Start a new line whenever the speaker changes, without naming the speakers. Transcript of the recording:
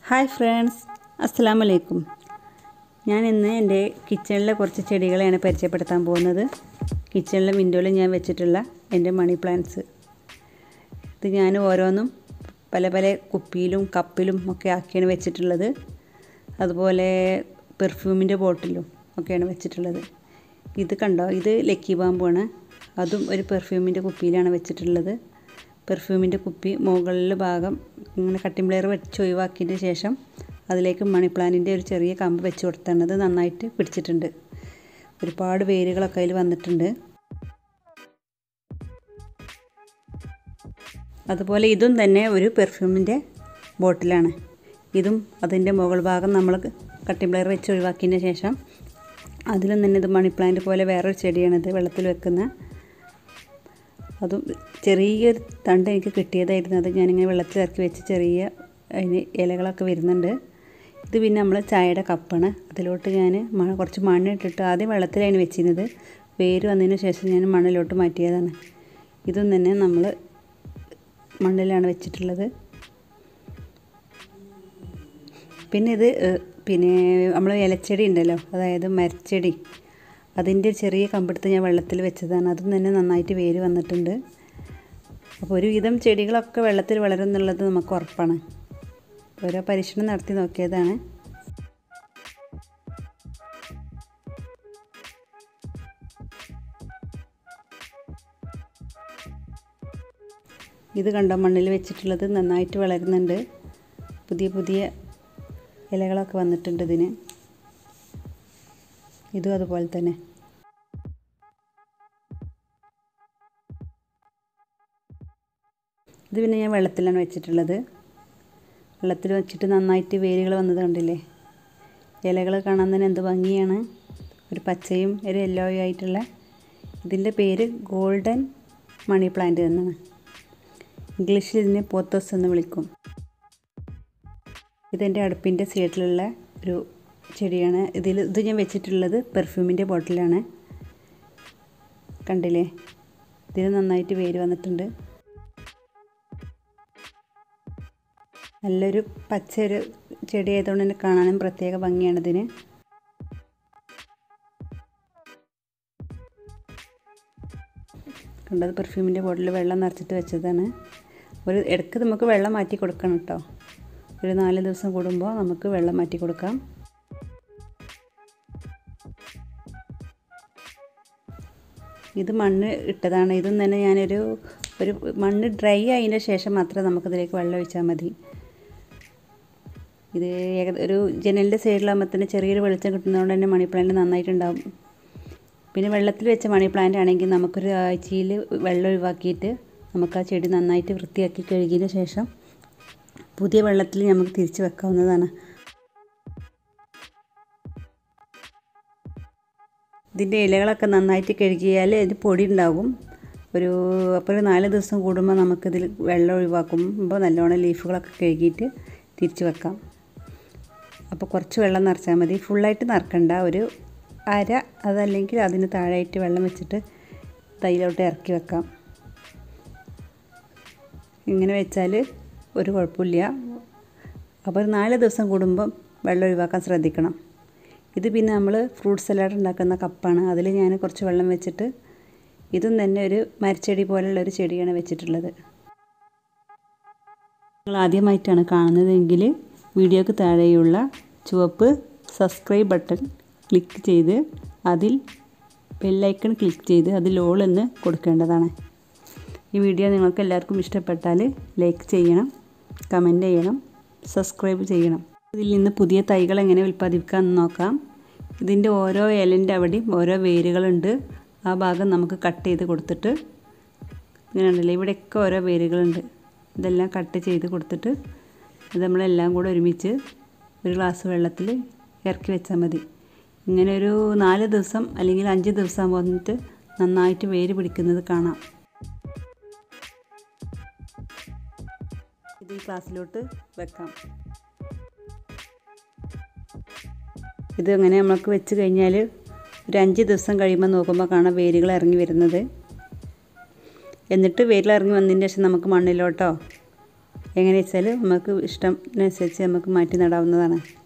hi friends അസ്സാം വലൈക്കും ഞാൻ ഇന്ന് എൻ്റെ കിച്ചണിലെ കുറച്ച് ചെടികളെയാണ് പരിചയപ്പെടുത്താൻ പോകുന്നത് കിച്ചണിലെ വിൻഡോയിൽ ഞാൻ വെച്ചിട്ടുള്ള എൻ്റെ മണി പ്ലാന്റ്സ് ഇത് ഞാൻ ഓരോന്നും പല പല കുപ്പിയിലും കപ്പിലും ഒക്കെ ആക്കിയാണ് വെച്ചിട്ടുള്ളത് അതുപോലെ പെർഫ്യൂമിൻ്റെ ബോട്ടിലും ഒക്കെയാണ് വെച്ചിട്ടുള്ളത് ഇത് കണ്ടോ ഇത് ലക്കി ബാമ്പുമാണ് അതും ഒരു പെർഫ്യൂമിൻ്റെ കുപ്പിയിലാണ് വെച്ചിട്ടുള്ളത് പെർഫ്യൂമിൻ്റെ കുപ്പി മുകളിൽ ഭാഗം ഇങ്ങനെ കട്ടിംഗ് പ്ലെയർ വെച്ച് ഒഴിവാക്കിയതിന് ശേഷം അതിലേക്ക് മണി പ്ലാന്റിൻ്റെ ഒരു ചെറിയ കമ്പ് വെച്ച് കൊടുത്താണ് അത് നന്നായിട്ട് പിടിച്ചിട്ടുണ്ട് ഒരുപാട് വേരുകളൊക്കെ അതിൽ വന്നിട്ടുണ്ട് അതുപോലെ ഇതും തന്നെ ഒരു പെർഫ്യൂമിൻ്റെ ബോട്ടിലാണ് ഇതും അതിൻ്റെ മുകൾ ഭാഗം നമ്മൾ കട്ടിംഗ് പ്ലെയർ വെച്ച് ഒഴിവാക്കിയതിന് ശേഷം അതിലും തന്നെ ഇത് മണി പ്ലാന്റ് പോലെ വേറൊരു ചെടിയാണിത് വെള്ളത്തിൽ വെക്കുന്ന അതും ചെറിയൊരു തണ്ട് എനിക്ക് കിട്ടിയതായിരുന്നു അത് ഞാനിങ്ങനെ വെള്ളത്തിൽ ഇറക്കി വെച്ച് ചെറിയ അതിന് ഇലകളൊക്കെ വരുന്നുണ്ട് ഇത് പിന്നെ നമ്മൾ ചായയുടെ കപ്പാണ് അതിലോട്ട് ഞാൻ മഴ കുറച്ച് മണ്ണിട്ടിട്ട് ആദ്യം വെള്ളത്തിലാണ് വെച്ചിരുന്നത് വേര് വന്നതിന് ശേഷം ഞാൻ മണ്ണിലോട്ട് മാറ്റിയതാണ് ഇതും തന്നെ നമ്മൾ മണ്ണിലാണ് വെച്ചിട്ടുള്ളത് പിന്നെ ഇത് പിന്നെ നമ്മൾ ഇലച്ചെടി ഉണ്ടല്ലോ അതായത് മരച്ചെടി അതിൻ്റെ ചെറിയ കമ്പെടുത്ത് ഞാൻ വെള്ളത്തിൽ വെച്ചതാണ് അതും തന്നെ നന്നായിട്ട് വേര് വന്നിട്ടുണ്ട് അപ്പോൾ ഒരുവിധം ചെടികളൊക്കെ വെള്ളത്തിൽ വളരും എന്നുള്ളത് നമുക്ക് ഉറപ്പാണ് ഓരോ പരീക്ഷണം നടത്തി നോക്കിയതാണ് ഇത് കണ്ടോ മണ്ണിൽ വെച്ചിട്ടുള്ളത് നന്നായിട്ട് വളരുന്നുണ്ട് പുതിയ പുതിയ ഇലകളൊക്കെ വന്നിട്ടുണ്ട് ഇതിന് ഇതും അതുപോലെ തന്നെ ഇത് പിന്നെ ഞാൻ വെള്ളത്തിലാണ് വെച്ചിട്ടുള്ളത് വെള്ളത്തിൽ വെച്ചിട്ട് നന്നായിട്ട് വേരുകൾ വന്നത് കണ്ടില്ലേ ഇലകൾ കാണാൻ തന്നെ എന്ത് ഭംഗിയാണ് ഒരു പച്ചയും ഒരു യെല്ലോയും ആയിട്ടുള്ള ഇതിൻ്റെ പേര് ഗോൾഡൻ മണി പ്ലാന്റ് എന്നാണ് ഇംഗ്ലീഷിൽ ഇതിനെ പോത്തോസ് എന്ന് വിളിക്കും ഇതെൻ്റെ അടുപ്പിൻ്റെ സൈഡിലുള്ള ഒരു ചെടിയാണ് ഇതിൽ ഇത് ഞാൻ വെച്ചിട്ടുള്ളത് പെർഫ്യൂമിൻ്റെ ബോട്ടിലാണ് കണ്ടില്ലേ ഇതിന് നന്നായിട്ട് വേര് വന്നിട്ടുണ്ട് നല്ലൊരു പച്ച ഒരു ചെടി ആയതുകൊണ്ട് തന്നെ കാണാനും പ്രത്യേക ഭംഗിയാണ് ഇതിന് കണ്ടത് പെർഫ്യൂമിൻ്റെ ബോട്ടിൽ വെള്ളം നിറച്ചിട്ട് വെച്ചതാണ് ഒരു ഇടയ്ക്ക് നമുക്ക് വെള്ളം മാറ്റി കൊടുക്കണം കേട്ടോ ഒരു നാല് ദിവസം കൂടുമ്പോൾ നമുക്ക് വെള്ളം മാറ്റി കൊടുക്കാം ഇത് മണ്ണ് ഇട്ടതാണ് ഇതും തന്നെ ഞാനൊരു ഒരു മണ്ണ് ഡ്രൈ ആയതിൻ്റെ ശേഷം മാത്രമേ നമുക്കിതിലേക്ക് വെള്ളം ഒഴിച്ചാൽ മതി ഇത് ഏക ഒരു ജനലിൻ്റെ സൈഡിലാകുമ്പോൾ തന്നെ ചെറിയൊരു വെളിച്ചം കിട്ടുന്നതുകൊണ്ട് തന്നെ മണി പ്ലാന്റ് നന്നായിട്ടുണ്ടാവും പിന്നെ വെള്ളത്തിൽ വെച്ച മണി പ്ലാന്റ് ആണെങ്കിൽ നമുക്കൊരു ആഴ്ചയിൽ വെള്ളം ഒഴിവാക്കിയിട്ട് നമുക്ക് ആ ചെടി നന്നായിട്ട് വൃത്തിയാക്കി കഴുകിയതിന് ശേഷം പുതിയ വെള്ളത്തിൽ നമുക്ക് തിരിച്ച് വെക്കാവുന്നതാണ് ഇതിൻ്റെ ഇലകളൊക്കെ നന്നായിട്ട് കഴുകിയാൽ ഇതിന് പൊടി ഉണ്ടാകും ഒരു അപ്പോൾ ഒരു നാല് ദിവസം കൂടുമ്പോൾ നമുക്കിതിൽ വെള്ളം ഒഴിവാക്കുമ്പോൾ നല്ലോണം ലീഫുകളൊക്കെ കഴുകിയിട്ട് തിരിച്ച് വെക്കാം അപ്പോൾ കുറച്ച് വെള്ളം നിറച്ചാൽ മതി ഫുള്ളായിട്ട് നിറക്കണ്ട ഒരു അര അതല്ലെങ്കിൽ അതിന് താഴെയായിട്ട് വെള്ളം വെച്ചിട്ട് തൈലോട്ട് ഇറക്കി വെക്കാം ഇങ്ങനെ വെച്ചാൽ ഒരു കുഴപ്പമില്ല അപ്പോൾ ഒരു നാല് ദിവസം കൂടുമ്പം വെള്ളം ഒഴിവാക്കാൻ ശ്രദ്ധിക്കണം ഇത് പിന്നെ നമ്മൾ ഫ്രൂട്ട് സലാഡ് ഉണ്ടാക്കുന്ന കപ്പാണ് അതിൽ ഞാൻ കുറച്ച് വെള്ളം വെച്ചിട്ട് ഇതും തന്നെ ഒരു മരച്ചെടി പോലുള്ള ഒരു ചെടിയാണ് വെച്ചിട്ടുള്ളത് നിങ്ങൾ ആദ്യമായിട്ടാണ് കാണുന്നതെങ്കിൽ വീഡിയോക്ക് താഴെയുള്ള ചുവപ്പ് സബ്സ്ക്രൈബ് ബട്ടൺ ക്ലിക്ക് ചെയ്ത് അതിൽ ബെല്ലൈക്കൺ ക്ലിക്ക് ചെയ്ത് അതിൽ ഓൾ എന്ന് കൊടുക്കേണ്ടതാണ് ഈ വീഡിയോ നിങ്ങൾക്ക് എല്ലാവർക്കും ഇഷ്ടപ്പെട്ടാൽ ലൈക്ക് ചെയ്യണം കമൻറ്റ് ചെയ്യണം സബ്സ്ക്രൈബ് ചെയ്യണം ഇതിൽ നിന്ന് പുതിയ തൈകൾ എങ്ങനെ ഉൽപ്പാദിപ്പിക്കാമെന്ന് നോക്കാം ഇതിൻ്റെ ഓരോ ഇലൻ്റെ അവിടെയും ഓരോ വേരുകളുണ്ട് ആ ഭാഗം നമുക്ക് കട്ട് ചെയ്ത് കൊടുത്തിട്ട് ഇങ്ങനെ ഉണ്ടല്ലോ ഇവിടെയൊക്കെ ഓരോ വേരുകളുണ്ട് ഇതെല്ലാം കട്ട് ചെയ്ത് കൊടുത്തിട്ട് ഇത് നമ്മളെല്ലാം കൂടെ ഒരുമിച്ച് ഒരു ഗ്ലാസ് വെള്ളത്തിൽ ഇറക്കി വെച്ചാൽ മതി ഇങ്ങനെ ഒരു നാല് ദിവസം അല്ലെങ്കിൽ അഞ്ച് ദിവസം വന്നിട്ട് നന്നായിട്ട് വേര് പിടിക്കുന്നത് കാണാം ഇത് ഈ ക്ലാസ്സിലോട്ട് വെക്കാം ഇത് അങ്ങനെ നമുക്ക് വെച്ച് കഴിഞ്ഞാൽ ഒരു അഞ്ച് ദിവസം കഴിയുമ്പോൾ നോക്കുമ്പോൾ കാണാം വേരുകൾ ഇറങ്ങി വരുന്നത് എന്നിട്ട് വേരിൽ ഇറങ്ങി വന്നതിന് ശേഷം നമുക്ക് മണ്ണിലോട്ടോ എങ്ങനെ വെച്ചാൽ നമുക്ക് ഇഷ്ടത്തിനനുസരിച്ച് നമുക്ക് മാറ്റി നടാവുന്നതാണ്